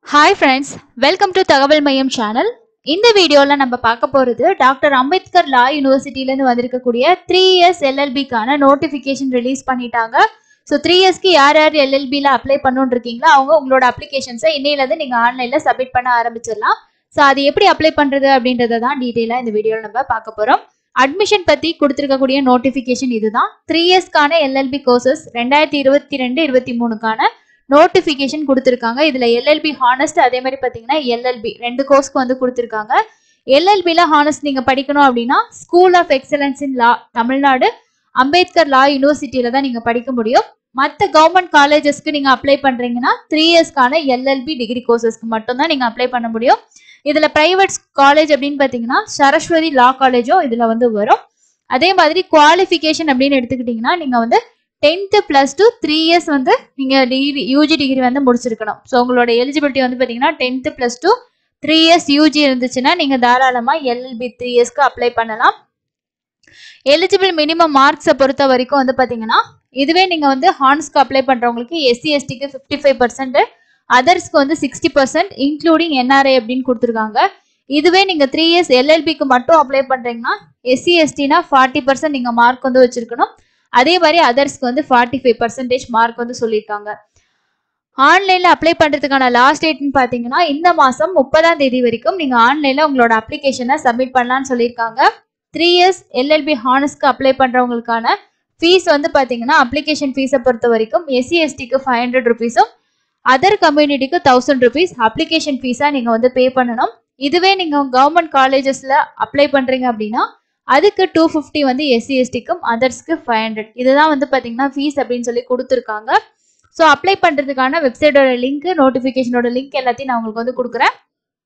hi friends welcome to தகவல் மையம் channel இந்த வீடியோவில் நம்ம பார்க்க போகிறது டாக்டர் அம்பேத்கர் லா யூனிவர்சிட்டியிலேருந்து வந்திருக்கக்கூடிய த்ரீ இயர்ஸ் எல்எல்பிக்கான நோட்டிஃபிகேஷன் ரிலீஸ் பண்ணிட்டாங்க ஸோ த்ரீ இயர்ஸ்க்கு யார் யார் எல்எல்பியில் அப்ளை பண்ணணுன்னு இருக்கீங்களோ அவங்க உங்களோட அப்ளிகேஷன்ஸை இன்னையிலேருந்து நீங்கள் ஆன்லைனில் சப்மிட் பண்ண ஆரம்பிச்சிடலாம் ஸோ அது எப்படி அப்ளை பண்ணுறது அப்படின்றத தான் டீட்டெயிலாக இந்த வீடியோவில் நம்ம பார்க்க போகிறோம் அட்மிஷன் பற்றி கொடுத்துருக்கக்கூடிய நோட்டிஃபிகேஷன் இதுதான் த்ரீ இயர்ஸ்க்கான எல்எல்பி கோர்சஸ் ரெண்டாயிரத்தி இருபத்தி ரெண்டு இருபத்தி மூணுக்கான நோட்டிஃபிகேஷன் கொடுத்துருக்காங்க இதில் எல்எல்பி ஹானஸ்ட் அதே மாதிரி பார்த்தீங்கன்னா எல்எல்பி ரெண்டு கோர்ஸ்க்கு வந்து கொடுத்துருக்காங்க எல்எல்பியில் ஹானஸ்ட் நீங்கள் படிக்கணும் அப்படின்னா ஸ்கூல் ஆஃப் எக்ஸலன்ஸ் இன் லா தமிழ்நாடு அம்பேத்கர் லா யூனிவர்சிட்டியில் தான் நீங்கள் படிக்க முடியும் மற்ற கவர்மெண்ட் காலேஜஸ்க்கு நீங்கள் அப்ளை பண்ணுறீங்கன்னா த்ரீ இயர்ஸ்க்கான எல்எல்பி டிகிரி கோர்சஸ்க்கு மட்டும்தான் நீங்கள் அப்ளை பண்ண முடியும் இதில் ப்ரைவேட் காலேஜ் அப்படின்னு பார்த்தீங்கன்னா சரஸ்வதி லா காலேஜும் இதில் வந்து வரும் அதே மாதிரி குவாலிஃபிகேஷன் அப்படின்னு எடுத்துக்கிட்டிங்கன்னா நீங்கள் வந்து tenth plus two three years வந்து நீங்கள் டிகிரி யூஜி டிகிரி வந்து முடிச்சிருக்கணும் ஸோ உங்களோட எலிஜிபிலிட்டி வந்து பார்த்தீங்கன்னா tenth plus two three years UG இருந்துச்சுன்னா நீங்கள் தாராளமாக எல்எல்பி த்ரீ இயர்ஸ்க்கு அப்ளை பண்ணலாம் எலிஜிபிள் மினிமம் மார்க்ஸை பொறுத்த வரைக்கும் வந்து பார்த்தீங்கன்னா இதுவே நீங்கள் வந்து ஹார்ன்ஸ்க்கு அப்ளை பண்ணுறவங்களுக்கு எஸ்சி எஸ்டிக்கு ஃபிஃப்டி ஃபைவ் பர்சன்ட் அதர்ஸ்க்கு வந்து சிக்ஸ்டி பர்சன்ட் இன்க்ளூடிங் என்ஆர்ஐ அப்படின்னு கொடுத்துருக்காங்க இதுவே நீங்கள் த்ரீ இயர்ஸ் எல்எல்பிக்கு மட்டும் அப்ளை பண்ணுறீங்கன்னா எஸ்சி எஸ்டினா ஃபார்ட்டி பர்சன்ட் நீங்கள் மார்க் வந்து வச்சுருக்கணும் அதே மாதிரி அதர்ஸ்க்கு வந்து ஃபார்ட்டி ஃபைவ் பர்சன்டேஜ் மார்க் வந்து சொல்லியிருக்காங்க ஆன்லைனில் அப்ளை பண்ணுறதுக்கான லாஸ்ட் டேட்னு பார்த்தீங்கன்னா இந்த மாதம் முப்பதாம் தேதி வரைக்கும் நீங்கள் ஆன்லைனில் உங்களோட அப்ளிகேஷனை சப்மிட் பண்ணலான்னு சொல்லியிருக்காங்க த்ரீ இயர்ஸ் எல்எல்பி ஹானஸ்க்கு அப்ளை பண்ணுறவங்களுக்கான ஃபீஸ் வந்து பார்த்தீங்கன்னா அப்ளிகேஷன் ஃபீஸை பொறுத்த வரைக்கும் எஸ்சி எஸ்டிக்கு ஃபைவ் ஹண்ட்ரட் ருபீஸும் அதர் கம்யூனிட்டிக்கு தௌசண்ட் ருபீஸ் அப்ளிகேஷன் ஃபீஸாக நீங்கள் வந்து பே பண்ணணும் இதுவே நீங்கள் கவர்மெண்ட் காலேஜஸில் அப்ளை பண்ணுறீங்க அப்படின்னா அதுக்கு டூ ஃபிஃப்டி வந்து எஸ்சி எஸ்டிக்கும் அதர்ஸ்க்கு ஃபைவ் ஹண்ட்ரட் இதுதான் வந்து பார்த்தீங்கன்னா ஃபீஸ் அப்படின்னு சொல்லி கொடுத்துருக்காங்க ஸோ அப்ளை பண்ணுறதுக்கான வெப்சைட்டோட லிங்க் நோட்டிஃபிகேஷனோட லிங்க் எல்லாத்தையும் நான் உங்களுக்கு வந்து கொடுக்குறேன்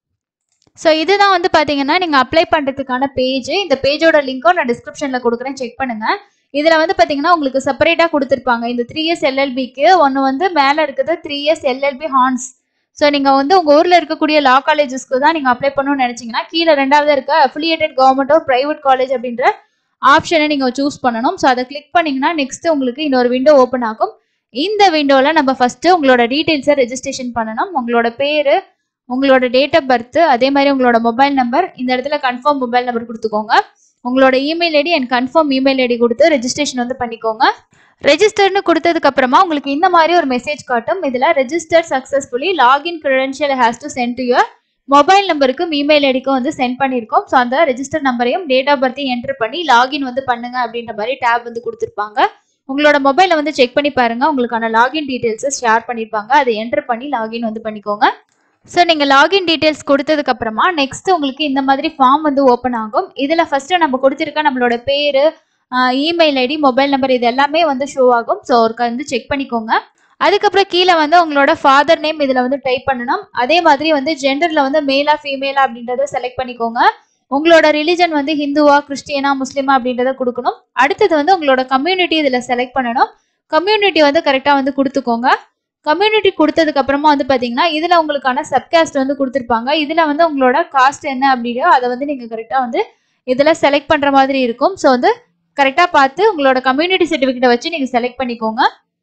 ஸோ இதுதான் வந்து பார்த்தீங்கன்னா நீங்கள் அப்ளை பண்ணுறதுக்கான பேஜ் இந்த பேஜோட லிங்க்கும் நான் டிஸ்கிரிப்ஷனில் கொடுக்குறேன் செக் பண்ணுங்கள் இதில் வந்து பார்த்தீங்கன்னா உங்களுக்கு செப்பரேட்டாக கொடுத்துருப்பாங்க இந்த த்ரீ இயர்ஸ் எல்எல்பிக்கு ஒன்று வந்து மேலே இருக்குது த்ரீ இயர்ஸ் எல்எல்பி ஹார்ன்ஸ் ஸோ நீங்கள் வந்து உங்கள் ஊரில் இருக்கக்கூடிய லா காலேஜஸ்க்கு தான் நீங்கள் அப்ளை பண்ணணும்னு நினச்சிங்கன்னா கீழே ரெண்டாவது இருக்க affiliated government of private college அப்படின்ற ஆப்ஷனை நீங்கள் சூஸ் பண்ணணும் ஸோ அதை கிளிக் பண்ணிங்கன்னா நெக்ஸ்ட் உங்களுக்கு இன்னொரு விண்டோ ஓப்பன் ஆகும் இந்த விண்டோவில் நம்ம ஃபஸ்ட்டு உங்களோட டீட்டெயில்ஸை ரெஜிஸ்ட்ரேஷன் பண்ணணும் உங்களோட பேர் உங்களோட டேட் ஆஃப் பர்த் அதே மாதிரி உங்களோட மொபைல் நம்பர் இந்த இடத்துல கன்ஃபார்ம் மொபைல் நம்பர் கொடுத்துக்கோங்க உங்களோட email ID and confirm email ID கொடுத்து ரெஜிஸ்ட்ரேஷன் வந்து பண்ணிக்கோங்க ரெஜிஸ்டர்னு கொடுத்ததுக்கு அப்புறமா உங்களுக்கு இந்த மாதிரி ஒரு மெசேஜ் காட்டும் இதில் register successfully login credential has to sent to your mobile நம்பருக்கும் இமெயில் ஐடிக்கும் வந்து சென்ட் பண்ணியிருக்கோம் ஸோ அந்த ரெஜிஸ்டர் நம்பரையும் டேட் ஆஃப் பர்த்தையும் என்டர் பண்ணி லாகின் வந்து பண்ணுங்க அப்படின்ற மாதிரி டேப் வந்து கொடுத்துருப்பாங்க உங்களோட மொபைலை வந்து செக் பண்ணி பாருங்க உங்களுக்கான லாகின் டீட்டெயில்ஸை ஷேர் பண்ணியிருப்பாங்க அதை என்டர் பண்ணி லாகின் வந்து பண்ணிக்கோங்க ஸோ நீங்கள் லாகின் டீட்டெயில்ஸ் கொடுத்ததுக்கு அப்புறமா நெக்ஸ்ட் உங்களுக்கு இந்த மாதிரி ஃபார்ம் வந்து ஓப்பன் ஆகும் இதில் ஃபர்ஸ்ட் நம்ம கொடுத்துருக்க நம்மளோட பேர் இமெயில் ஐடி மொபைல் நம்பர் இது எல்லாமே வந்து ஷோ ஆகும் ஸோ ஒருக்க வந்து செக் பண்ணிக்கோங்க அதுக்கப்புறம் கீழே வந்து உங்களோட ஃபாதர் நேம் இதில் வந்து டைப் பண்ணணும் அதே மாதிரி வந்து ஜெண்டரில் வந்து மேலா ஃபீமேலா அப்படின்றத செலக்ட் பண்ணிக்கோங்க உங்களோட ரிலிஜன் வந்து ஹிந்துவா கிறிஸ்டியனா முஸ்லீமா அப்படின்றத கொடுக்கணும் அடுத்தது வந்து உங்களோட கம்யூனிட்டி இதில் செலக்ட் பண்ணணும் கம்யூனிட்டி வந்து கரெக்டாக வந்து கொடுத்துக்கோங்க கம்யூனிட்டி கொடுத்ததுக்கு அப்புறமா வந்து பார்த்தீங்கன்னா இதில் உங்களுக்கான சப்காஸ்ட் வந்து கொடுத்துருப்பாங்க இதில் வந்து உங்களோட காஸ்ட் என்ன அப்படின்னா அதை வந்து நீங்கள் கரெக்டாக வந்து இதில் செலக்ட் பண்ணுற மாதிரி இருக்கும் ஸோ வந்து கரெக்டாக பார்த்து உங்களோட கம்யூனிட்டி சர்டிஃபிகேட்டை வச்சு நீங்கள் செலக்ட் பண்ணிக்கோங்க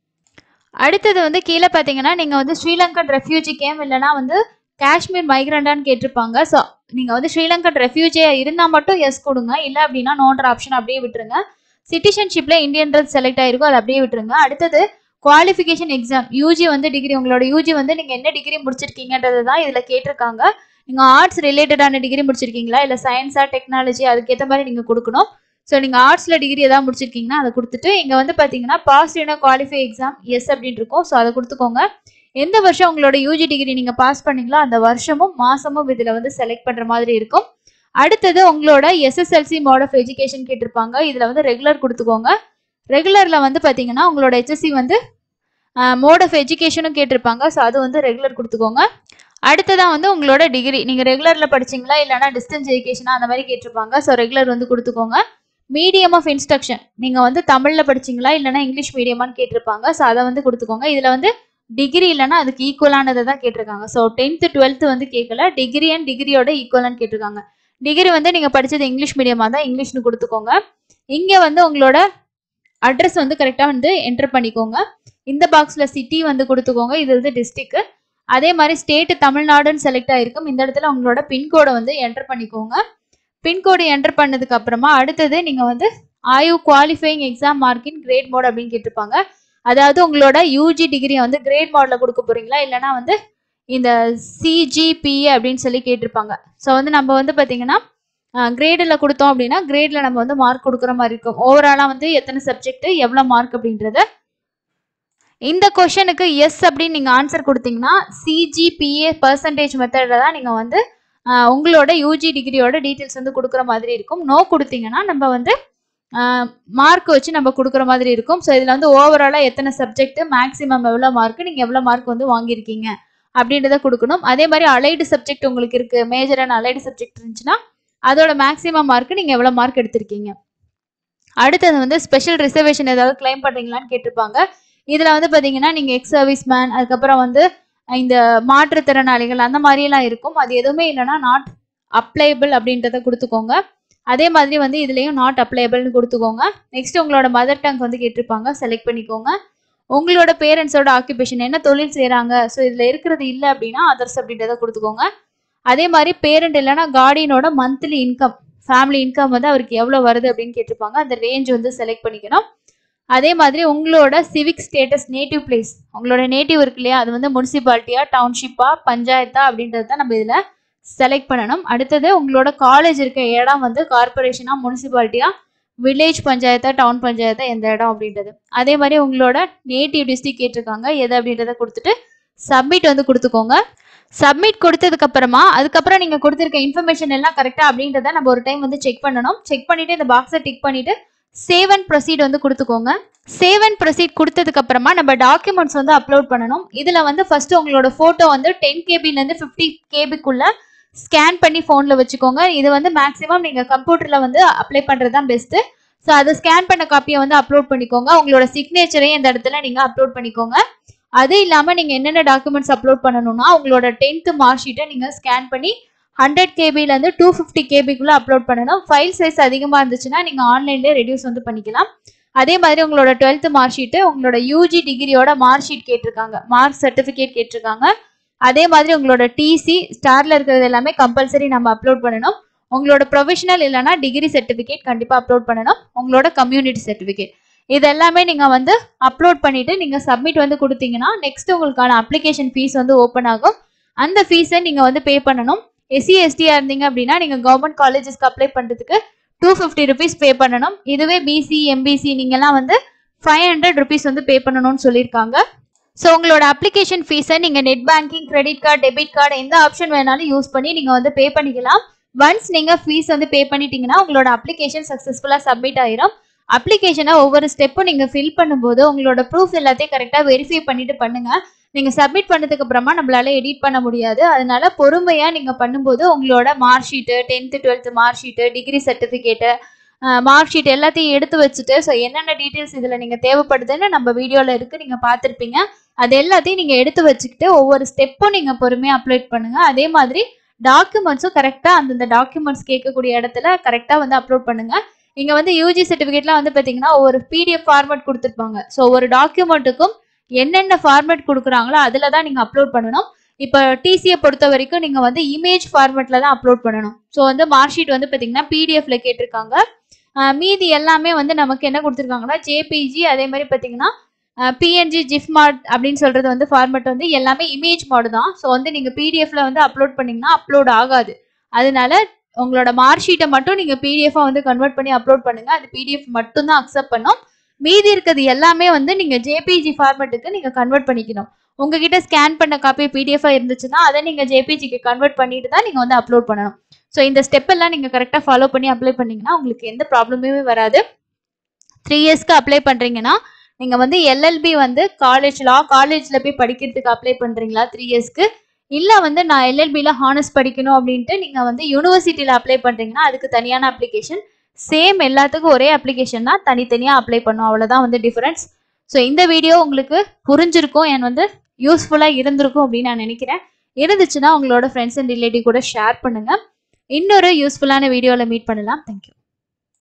அடுத்தது வந்து கீழே பார்த்தீங்கன்னா நீங்கள் வந்து ஸ்ரீலங்கன் ரெஃப்யூஜி கேம் இல்லைனா வந்து காஷ்மீர் மைக்ரண்டான்னு கேட்டிருப்பாங்க ஸோ நீங்கள் வந்து ஸ்ரீலங்கன் ரெஃப்யூஜியாக இருந்தால் மட்டும் எஸ் கொடுங்க இல்லை அப்படின்னா நோன்ற ஆப்ஷன் அப்படியே விட்டுருங்க சிட்டிசன்ஷிப்பில் இந்தியன்றது செலக்ட் ஆயிருக்கும் அதை அப்படியே விட்டுருங்க அடுத்தது குவாலிஃபிகேஷன் எக்ஸாம் யூஜி வந்து டிகிரி உங்களோட யூஜி வந்து நீங்கள் என்ன டிகிரி முடிச்சிருக்கீங்கன்றது தான் இதில் கேட்டிருக்காங்க நீங்கள் ஆர்ட்ஸ் ரிலேட்டடான டிகிரி முடிச்சிருக்கீங்களா இல்லை சயின்ஸா டெக்னாலஜி அதுக்கேற்ற மாதிரி நீங்கள் கொடுக்கணும் ஸோ நீங்கள் ஆர்ட்ஸில் டிகிரி எதாவது முடிச்சிருக்கீங்கன்னா அதை கொடுத்துட்டு இங்கே வந்து பார்த்தீங்கன்னா pass in qualify exam as அப்படின்னு இருக்கும் ஸோ அதை கொடுத்துக்கோங்க எந்த வருஷம் உங்களோட யூஜி டிகிரி நீங்கள் பாஸ் பண்ணீங்களோ அந்த வருஷமும் மாதமும் இதில் வந்து செலக்ட் பண்ணுற மாதிரி இருக்கும் அடுத்தது உங்களோட எஸ்எஸ்எல்சி மோட் ஆஃப் எஜுகேஷன் கேட்டிருப்பாங்க இதில் வந்து ரெகுலர் கொடுத்துக்கோங்க ரெகுலரில் வந்து பார்த்தீங்கன்னா உங்களோட ஹெச்எஸ்சி வந்து மோட் ஆஃப் எஜுகேஷனும் கேட்டிருப்பாங்க ஸோ அது வந்து ரெகுலர் கொடுத்துக்கோங்க அடுத்ததான் வந்து உங்களோட டிகிரி நீங்கள் ரெகுலரில் படிச்சிங்களா இல்லைனா டிஸ்டன்ஸ் எஜுகேஷனா அந்த மாதிரி கேட்டிருப்பாங்க ஸோ ரெகுலர் வந்து கொடுத்துக்கோங்க மீடியம் ஆஃப் இன்ஸ்ட்ரக்ஷன் நீங்கள் வந்து தமிழில் படிச்சிங்களா இல்லைனா இங்கிலீஷ் மீடியமான்னு கேட்டிருப்பாங்க ஸோ அதை வந்து கொடுத்துக்கோங்க இதில் வந்து டிகிரி இல்லைனா அதுக்கு ஈக்குவலானதை தான் கேட்டிருக்காங்க ஸோ டென்த்து டுவெல்த்து வந்து கேட்கல டிகிரி அண்ட் டிகிரியோட ஈக்குவலான்னு கேட்டிருக்காங்க டிகிரி வந்து நீங்கள் படித்தது இங்கிலீஷ் மீடியமாக தான் இங்கிலீஷ்னு கொடுத்துக்கோங்க இங்கே வந்து உங்களோட அட்ரஸ் வந்து கரெக்டாக வந்து என்டர் பண்ணிக்கோங்க இந்த பாக்ஸில் சிட்டி வந்து கொடுத்துக்கோங்க இது வந்து டிஸ்ட்ரிக்ட் அதே மாதிரி ஸ்டேட் தமிழ்நாடுன்னு செலக்ட் ஆயிருக்கும் இந்த இடத்துல உங்களோட பின்கோடை வந்து என்டர் பண்ணிக்கோங்க பின்கோடு என்டர் பண்ணதுக்கு அப்புறமா அடுத்தது நீங்க வந்து ஆயு குவாலிஃபைங் எக்ஸாம் மார்க்கின் கிரேட் மோட் அப்படின்னு கேட்டிருப்பாங்க அதாவது உங்களோட யூஜி டிகிரியை வந்து கிரேட் மோட்ல கொடுக்க போறீங்களா இல்லைன்னா வந்து இந்த சிஜிபிஏ அப்படின்னு சொல்லி கேட்டிருப்பாங்க ஸோ வந்து நம்ம வந்து பார்த்தீங்கன்னா கிரேடில் கொடுத்தோம் அப்படின்னா கிரேடில் நம்ம வந்து மார்க் கொடுக்குற மாதிரி இருக்கும் ஓவராலாக வந்து எத்தனை சப்ஜெக்ட் எவ்வளோ மார்க் அப்படின்றத இந்த கொஷனுக்கு எஸ் அப்படின்னு நீங்கள் ஆன்சர் கொடுத்தீங்கன்னா சிஜிபிஏ பர்சன்டேஜ் மெத்தடில் தான் நீங்கள் வந்து ஆஹ், உங்களோட யூஜி டிகிரியோட டீட்டெயில்ஸ் வந்து கொடுக்குற மாதிரி இருக்கும் நோ கொடுத்தீங்கன்னா நம்ம வந்து மார்க் வச்சு நம்ம கொடுக்குற மாதிரி இருக்கும் ஸோ இதில் வந்து ஓவராலாக எத்தனை சப்ஜெக்ட் மேக்ஸிமம் எவ்வளோ மார்க் நீங்கள் எவ்வளோ மார்க் வந்து வாங்கியிருக்கீங்க அப்படின்றத கொடுக்கணும் அதே மாதிரி அலைடு சப்ஜெக்ட் உங்களுக்கு இருக்கு மேஜர் அண்ட் அலைடு சப்ஜெக்ட் இருந்துச்சுன்னா அதோட மேக்ஸிமம் மார்க் நீங்கள் எவ்வளோ மார்க் எடுத்திருக்கீங்க அடுத்தது வந்து ஸ்பெஷல் ரிசர்வேஷன் ஏதாவது கிளைம் பண்ணுறீங்களான்னு கேட்டிருப்பாங்க இதில் வந்து பார்த்தீங்கன்னா நீங்கள் எக்ஸ் சர்வீஸ் மேன் அதுக்கப்புறம் வந்து இந்த மாற்றுத்திறனாளிகள் அந்த மாதிரியெல்லாம் இருக்கும் அது எதுவுமே இல்லைன்னா நாட் அப்ளைபிள் அப்படின்றத கொடுத்துக்கோங்க அதே மாதிரி வந்து இதுலேயும் நாட் அப்ளைபிள்னு கொடுத்துக்கோங்க நெக்ஸ்ட் உங்களோட மதர் டங் வந்து கேட்டிருப்பாங்க செலக்ட் பண்ணிக்கோங்க உங்களோட பேரண்ட்ஸோட ஆக்குபேஷன் என்ன தொழில் செய்கிறாங்க ஸோ இதில் இருக்கிறது இல்லை அப்படின்னா அதர்ஸ் அப்படின்றத கொடுத்துக்கோங்க அதே மாதிரி பேரண்ட் இல்லைன்னா கார்டியனோட மந்த்லி இன்கம் ஃபேமிலி இன்கம் வந்து அவருக்கு எவ்வளோ வருது அப்படின்னு கேட்டிருப்பாங்க அந்த ரேஞ்ச் வந்து செலக்ட் பண்ணிக்கணும் அதே மாதிரி உங்களோட சிவிக் ஸ்டேட்டஸ் நேட்டிவ் பிளேஸ் உங்களோட நேட்டிவ் இருக்கு இல்லையா அது வந்து முனிசிபாலிட்டியா டவுன்ஷிப்பா பஞ்சாயத்தா அப்படின்றது தான் நம்ம இதில் செலக்ட் பண்ணணும் அடுத்தது உங்களோட காலேஜ் இருக்க இடம் வந்து கார்பரேஷனா முனிசிபாலிட்டியா வில்லேஜ் பஞ்சாயத்தா டவுன் பஞ்சாயத்தா எந்த இடம் அப்படின்றது அதே மாதிரி உங்களோட நேட்டிவ் டிஸ்ட்ரிக் கேட்டிருக்காங்க எது அப்படின்றத கொடுத்துட்டு சப்மிட் வந்து கொடுத்துக்கோங்க சப்மிட் கொடுத்ததுக்கு அப்புறமா அதுக்கப்புறம் நீங்க கொடுத்துருக்க இன்ஃபர்மேஷன் எல்லாம் கரெக்டா அப்படின்றத நம்ம ஒரு டைம் வந்து செக் பண்ணணும் செக் பண்ணிட்டு இந்த பாக்ஸை டிக் பண்ணிட்டு சேவ் அண்ட் ப்ரொசீட் வந்து கொடுத்துக்கோங்க சேவ் அண்ட் ப்ரொசீட் கொடுத்ததுக்கு அப்புறமா நம்ம டாக்குமெண்ட்ஸ் வந்து அப்லோட் பண்ணணும் இதுல வந்து ஃபர்ஸ்ட் உங்களோட போட்டோ வந்து டென் கேபில இருந்து ஃபிஃப்டி கேபிக்குள்ள ஸ்கேன் பண்ணி ஃபோன்ல வச்சுக்கோங்க இது வந்து மேக்ஸிமம் நீங்க கம்ப்யூட்டர்ல வந்து அப்ளை பண்றது தான் பெஸ்ட் ஸோ அதை ஸ்கேன் பண்ண காப்பியை வந்து அப்லோட் பண்ணிக்கோங்க உங்களோட சிக்னேச்சரையும் இந்த இடத்துல நீங்க அப்லோட் பண்ணிக்கோங்க அது இல்லாம நீங்க என்னென்ன டாக்குமெண்ட்ஸ் அப்லோட் பண்ணணும்னா உங்களோட டென்த் மார்க் ஷீட்டை நீங்க ஸ்கேன் பண்ணி ஹண்ட்ரட் கேபில இருந்து டூ ஃபிஃப்டி கேபிக்குள்ள அப்லோட் பண்ணணும் ஃபைல் சைஸ் அதிகமா இருந்துச்சுன்னா நீங்க ஆன்லைன்லேயே ரெடியூஸ் வந்து பண்ணிக்கலாம் அதே மாதிரி உங்களோட டுவெல்த் மார்க் ஷீட்டு உங்களோட யூஜி டிகிரியோட மார்க் ஷீட் கேட்டிருக்காங்க மார்க் சர்டிஃபிகேட் கேட்டிருக்காங்க அதே மாதிரி உங்களோட டிசி ஸ்டார்ல இருக்கிறது எல்லாமே கம்பல்சரி நம்ம அப்லோட் பண்ணணும் உங்களோட ப்ரொஃபஷனல் இல்லைன்னா டிகிரி சர்டிஃபிகேட் கண்டிப்பாக அப்லோட் பண்ணணும் உங்களோட கம்யூனிட்டி சர்டிஃபிகேட் இது எல்லாமே நீங்கள் வந்து அப்லோட் பண்ணிட்டு நீங்கள் சப்மிட் வந்து கொடுத்தீங்கன்னா நெக்ஸ்ட் உங்களுக்கான அப்ளிகேஷன் ஃபீஸ் வந்து ஓப்பன் ஆகும் அந்த ஃபீஸை நீங்கள் வந்து பே பண்ணணும் எஸ்சி எஸ்டியா இருந்தீங்க அப்படின்னா நீங்கள் கவர்மெண்ட் காலேஜஸ்க்கு அப்ளை பண்ணுறதுக்கு டூ ஃபிஃப்டி ருபீஸ் பே பண்ணணும் இதுவே பிசி எம்பிசி நீங்கள்லாம் வந்து ஃபைவ் ஹண்ட்ரட் ருபீஸ் வந்து பே பண்ணணும்னு சொல்லியிருக்காங்க ஸோ உங்களோட அப்ளிகேஷன் ஃபீஸை நீங்கள் net banking credit card debit card எந்த ஆப்ஷன் வேணாலும் யூஸ் பண்ணி நீங்கள் வந்து பே பண்ணிக்கலாம் ஒன்ஸ் நீங்கள் ஃபீஸ் வந்து பே பண்ணிட்டீங்கன்னா உங்களோட அப்ளிகேஷன் சக்ஸஸ்ஃபுல்லாக சப்மிட் ஆயிரும் அப்ளிகேஷனை ஒவ்வொரு ஸ்டெப்பும் நீங்கள் ஃபில் பண்ணும்போது உங்களோட ப்ரூஃப் எல்லாத்தையும் கரெக்டாக வெரிஃபை பண்ணிட்டு பண்ணுங்க நீங்கள் சப்மிட் பண்ணதுக்கு அப்புறமா நம்மளால எடிட் பண்ண முடியாது அதனால பொறுமையாக நீங்கள் பண்ணும்போது உங்களோட mark sheet tenth twelfth mark sheet degree certificate mark sheet எல்லாத்தையும் எடுத்து வச்சுட்டு ஸோ என்னென்ன டீட்டெயில்ஸ் இதில் நீங்கள் தேவைப்படுதுன்னு நம்ம வீடியோவில் இருக்குது நீங்கள் பார்த்துருப்பீங்க அது எல்லாத்தையும் நீங்கள் எடுத்து வச்சுக்கிட்டு ஒவ்வொரு ஸ்டெப்பும் நீங்கள் பொறுமையாக அப்லோட் பண்ணுங்க அதே மாதிரி டாக்குமெண்ட்ஸும் கரெக்டாக அந்தந்த டாக்குமெண்ட்ஸ் கேட்கக்கூடிய இடத்துல கரெக்டாக வந்து அப்லோட் பண்ணுங்க இங்கே வந்து யூஜி சர்டிஃபிகேட்லாம் வந்து பார்த்தீங்கன்னா ஒரு பிடிஎஃப் ஃபார்மேட் கொடுத்துருப்பாங்க ஸோ ஒரு டாக்குமெண்ட்டுக்கும் என்னென்ன ஃபார்மேட் கொடுக்குறாங்களோ அதில் தான் நீங்கள் அப்லோட் பண்ணணும் இப்போ டிசியை பொறுத்த வரைக்கும் நீங்கள் வந்து இமேஜ் ஃபார்மேட்டில் தான் அப்லோட் பண்ணணும் ஸோ வந்து மார்க் ஷீட் வந்து பார்த்தீங்கன்னா பிடிஎஃப்ல கேட்டிருக்காங்க ஆஹ் மீதி எல்லாமே வந்து நமக்கு என்ன கொடுத்துருக்காங்கன்னா ஜேபிஜி அதே மாதிரி பார்த்தீங்கன்னா பிஎன்ஜி ஜிஃப் மாட் அப்படின்னு சொல்றது வந்து ஃபார்மேட் வந்து எல்லாமே இமேஜ் மாடு தான் ஸோ வந்து நீங்க பிடிஎஃப்ல வந்து அப்லோட் பண்ணீங்கன்னா அப்லோட் ஆகாது அதனால உங்களோட மார்க் ஷீட்டை மட்டும் நீங்க பிடிஎஃபா வந்து கன்வெர்ட் பண்ணி அப்லோட் பண்ணுங்க அது பிடிஎஃப் மட்டும் தான் அக்செப்ட் பண்ணும் மீதி இருக்கிறது எல்லாமே வந்து நீங்க ஜேபிஜி ஃபார்மேட்டுக்கு நீங்க கன்வெர்ட் பண்ணிக்கணும் உங்ககிட்ட ஸ்கேன் பண்ண காப்பி பிடிஎஃபா இருந்துச்சுன்னா அதை நீங்க ஜேபிஜிக்கு கன்வெர்ட் பண்ணிட்டு தான் நீங்க வந்து அப்லோட் பண்ணணும் ஸோ இந்த ஸ்டெப் எல்லாம் நீங்க கரெக்டாக ஃபாலோ பண்ணி அப்ளை பண்ணீங்கன்னா உங்களுக்கு எந்த ப்ராப்ளமே வராது த்ரீ இயர்ஸ்க்கு அப்ளை பண்றீங்கன்னா நீங்க வந்து எல்எல்பி வந்து காலேஜ் லா காலேஜ்ல போய் படிக்கிறதுக்கு அப்ளை பண்றீங்களா த்ரீ இயர்ஸ்க்கு இல்ல வந்து நான் எல்எல்பில ஹானர்ஸ் படிக்கணும் அப்படின்ட்டு நீங்க வந்து யூனிவர்சிட்டியில அப்ளை பண்றீங்கன்னா அதுக்கு தனியான அப்ளிகேஷன் சேம் எல்லாத்துக்கும் ஒரே அப்ளிகேஷன் தான் தனித்தனியா அப்ளை பண்ணும் அவ்வளவுதான் வந்து டிஃபரன்ஸ் ஸோ இந்த வீடியோ உங்களுக்கு புரிஞ்சிருக்கும் என் வந்து யூஸ்ஃபுல்லா இருந்திருக்கும் அப்படின்னு நான் நினைக்கிறேன் இருந்துச்சுன்னா உங்களோட ஃப்ரெண்ட்ஸ் அண்ட் ரிலேட்டிவ் கூட ஷேர் பண்ணுங்க இன்னொரு யூஸ்ஃபுல்லான வீடியோவில் மீட் பண்ணலாம் தேங்க்யூ